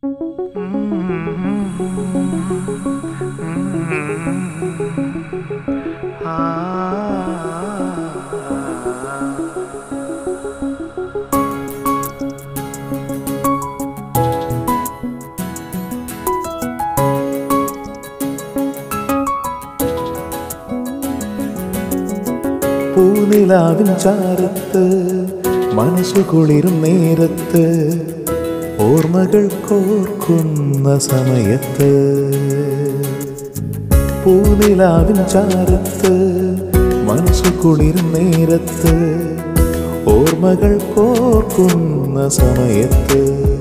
പൂനിലാവിൻ ചാരത്ത് മനസ്സു കുളിരും നേരത്ത് ഓർമ്മകൾ കോർക്കുന്ന സമയത്ത് പൂനിലാവിൻ ചാരത്ത് മനസ്സു കുളിരും നേരത്ത് ഓർമ്മകൾ കോർക്കുന്ന സമയത്ത്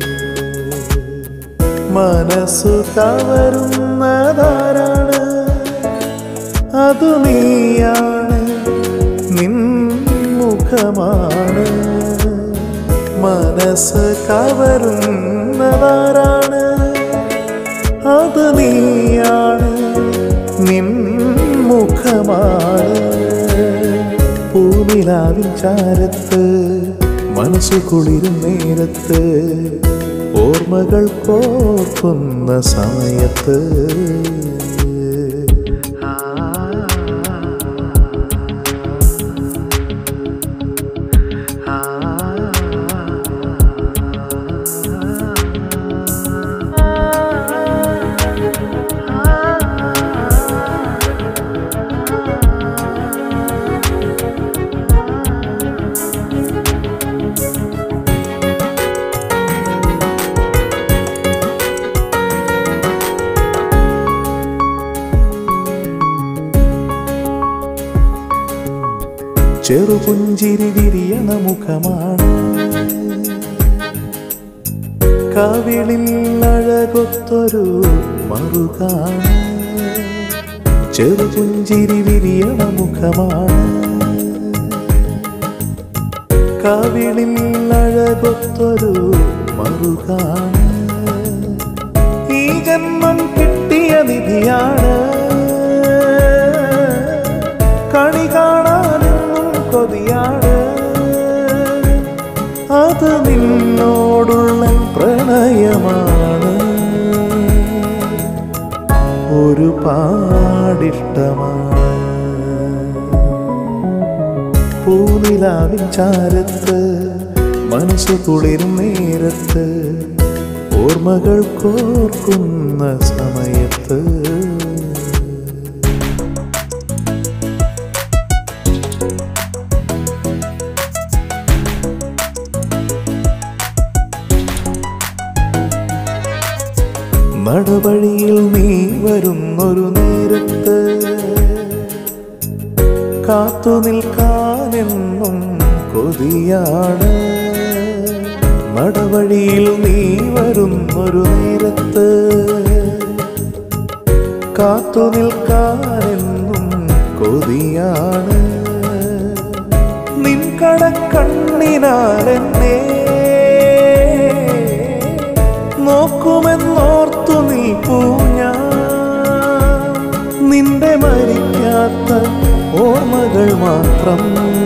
മനസ്സു കവരുന്നതാരാണ് അതു നീയാണ് നിൻ മുഖമാണ് മനസ്സ് കവരുന്നതാരാണ് അത് നീയാണ് നിൻ മുഖമാണ് പൂനിലാവിൻ ചാരത്ത് മനസ്സു കുളിരും നേരത്ത് ഓർമ്മകൾ കോർക്കുന്ന സമയത്ത് ചെറുപുഞ്ചിരി വിരിയണ മുഖമാണ് കവിളിൽ അഴകൊത്തൊരു മറുകാണ് ചെറുപുഞ്ചിരി വിരിയണ മുഖമാണ് കവിളിൽ അഴകൊത്തൊരു മറുകാണ് ഈ ജന്മം കിട്ടിയ നിധിയാണ് കണി കാണാനെന്നും കൊതിയാണ് അത് നിന്നോടുള്ള പ്രണയമാണ് ഒരു പാടിഷ്ടമാണ് പൂനിലാവിൻ ചാരത്ത് മനസ്സു കുളിരും നേരത്ത് ഓർമ്മകൾ കോർക്കുന്ന സമയത്ത് നടവഴിയിൽ നീ വരുന്നൊരു നേരത്ത് കാത്തു നിൽക്കാനെന്നും കൊതിയാണ് നടവഴിയിൽ നീ വരുന്നൊരു നേരത്ത് കാത്തു നിൽക്കാനെന്നും കൊതിയാണ് നിൻ കടക്കണ്ണിനാലെന്നേ നോക്കുമെന്നോർത്തു നിൽപ്പൂ ഞാൻ നിന്റെ മരിക്കാത്ത ഓർമ്മകൾ മാത്രം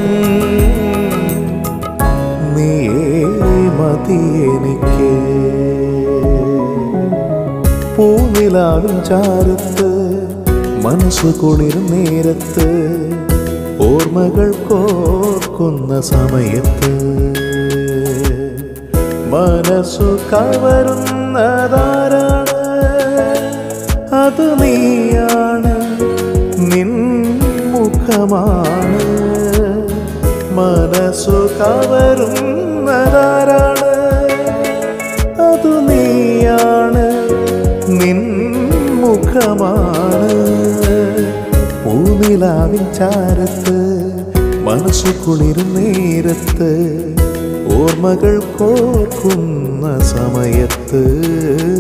നീയേ മതി എനിക്ക് പൂനിലാവിൻ ചാരത്ത് മനസ്സു കുളിരും നേരത്ത് ഓർമ്മകൾ കോർക്കുന്ന സമയത്ത് മനസ്സു കവരുന്നതാരാണ് അത് നീയാണ് നിൻ മുഖമാണ് മനസ്സു കവരുന്നതാരാണ് അത് നീയാണ് നിൻ മുഖമാണ് പൂനിലാവിൻ ചാരത്ത് മനസ്സു കുളിരും നേരത്ത് ഓർമ്മകൾ കോർക്കുന്ന സമയത്ത്